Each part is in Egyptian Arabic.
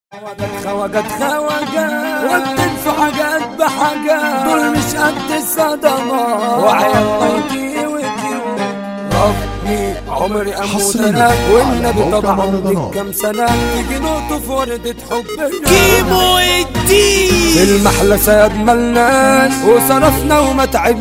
خواجات خواجات وبتنفع حاجات بحاجات دول مش قد الصدمات وعيال طيبي وكيو ربي عمري اموت حصرياً انا على والنبي موقع طبعا مهرجانات. ديك كام سنه تيجي نقطه في وردة حبنا كيمو الدين المحلى سيد ملناش وصرفنا وما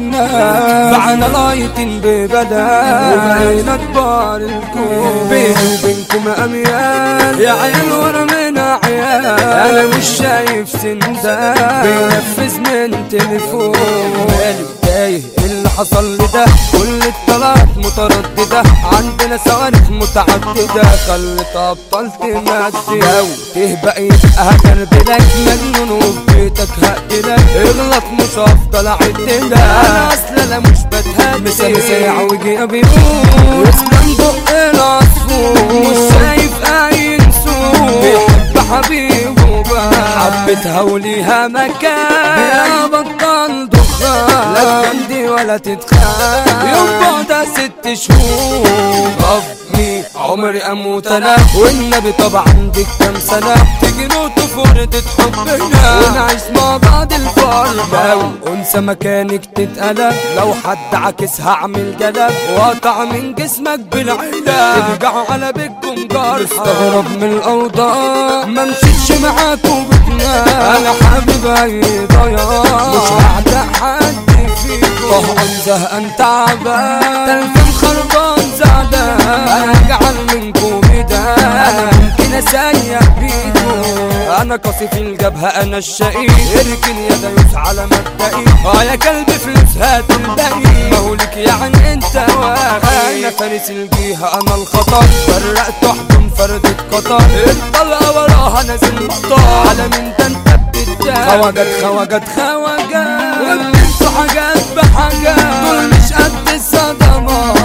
تعبناش بعنا لايتين ببلاش وبقينا كبار الكون بيني وبينكم اميال يا عيال ورا من عيال انا مش شايف سندال بينفذ من تليفون مالي تايه اللي حصل لي ده كل الطلعات مترددة عندنا صواريخ متعددة خلت أبطال تمدي لو تهبق يبقى هكربلك مجنون وفي بيتك هقتلك اغلط مش هفضل اعدلك انا اصلا لا مش بتهدي مسا مسا وجي بيقول يسلم بق العصفور مش شايف اي نسور بيحب حبيبه بقى حبتها وليها مكان يا بطل دخان لا تجندي ولا تتخان يوم بعدها ست شهور ربي عمري اموت انا والنبي طبعا ديك كام سنه تيجي نقطه في وردة حبنا ونعيش مع بعض الفرق لو انثى مكانك تتقلب لو حد عكس هعمل جلب وقطع من جسمك بالعلب ترجعوا على بيتكم جار مستغرب من الاوضاع ما مشيتش معاكم بتنام انا حابب اي ضياع مش هعدق حد فيكم طهقان زهقان تعبان تلفون خربان زعلان انا جعل منكم ده انا ممكن اسيح بيكم انا قاسي في الجبهه انا الشقي اركن يا دايوس على مبدئي اه يا كلب فلوس هات الباقي ما هو لك يعني انت واخي انا فارس الجيهه انا الخطر فرقت احضن فردة قطر الطلقه وراها نازل مطار على من ده انت بتتجاه خواجات خواجات خواجات وبنسوا حاجات بحاجات دول مش قد الصدمات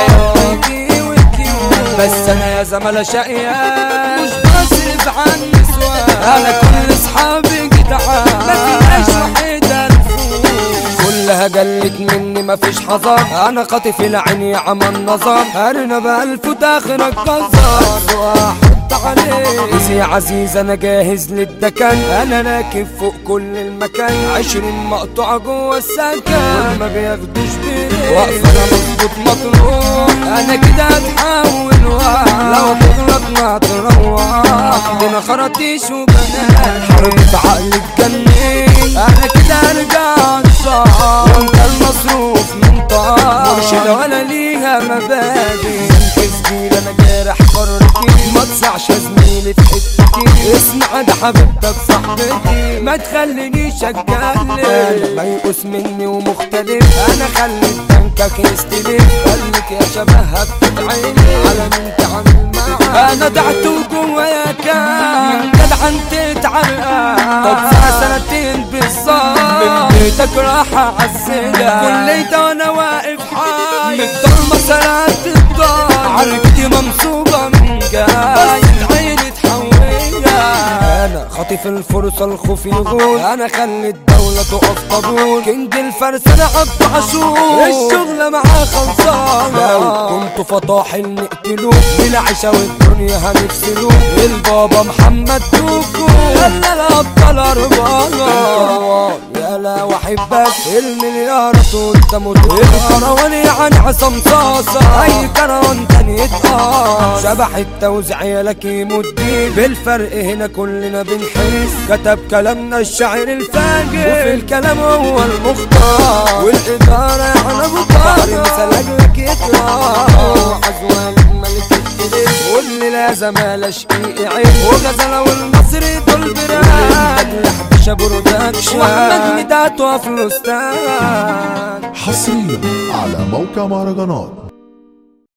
وعيالي وكيوت بس انا يا زملاء شقيان مش بصرف عن نسوان انا كل اصحابي جدعان ما فيهاش وحيدة الفوز كلها جلت مني مفيش حذر انا خاطف العين يا عم النظر ارنا بألف داخلك جزار واحط عليه إيزي يا عزيز انا جاهز للدكن انا راكب فوق كل المكان عشرين مقطوعة جوه السكن ما بياخدوش بيه واقف انا مظبوط مطروح انا كده هتحول واحد لو تغلط ما تروح عندنا خراطيش وبنات حرب عقل اتجنن انا كده ارجع انصاف وانت المصروف من طار مرشدة ولا ليها مبادئ زميل انا جارح قرتي ما تصعش يا زميلي في حتتي اسمع ده حبيبتك صاحبتي ما تخلينيش اتكلم انا ميؤوس مني ومختلف انا خليت بنكك يستلف خليك يا شبهها بتتعيني على مين تعمل معاها انا دعت وجوايا كان جدع انت تتعرقان طب سنة سنتين بالظبط من بيتك راح اعزلك كلية وانا واقف حي من الضلمة سرقت الدار عرفتي ممسوبة من جاي بس عيني تحولها انا خاطف الفرصة الخوف يغول انا خلي الدولة تقف طابور كينج الفرس انا عبد عاشور الشغلة معاه خلصانة لو كنتوا فطاحل نقتلوه بالعشا والدنيا هنفصلوه البابا محمد توكو انا الابطال اربعة يا لا واحبك المليارات وانت موت الكروان يعني عصام صاصة اي كروان تاني يتقاص شبح التوزيع يالك يموت دين بالفرق هنا كلنا بنحس كتب كلامنا الشاعر الفاجر وفي الكلام هو المختار والإدارة يعني ابو طارق مثلك لك يطلع عزوانك ملك الدليل واللي لازم على شقيق عين وغزلة والمصري دول براد لحبشة برودكشن واحمد ميدات وفلوستان حصريا على موقع مهرجانات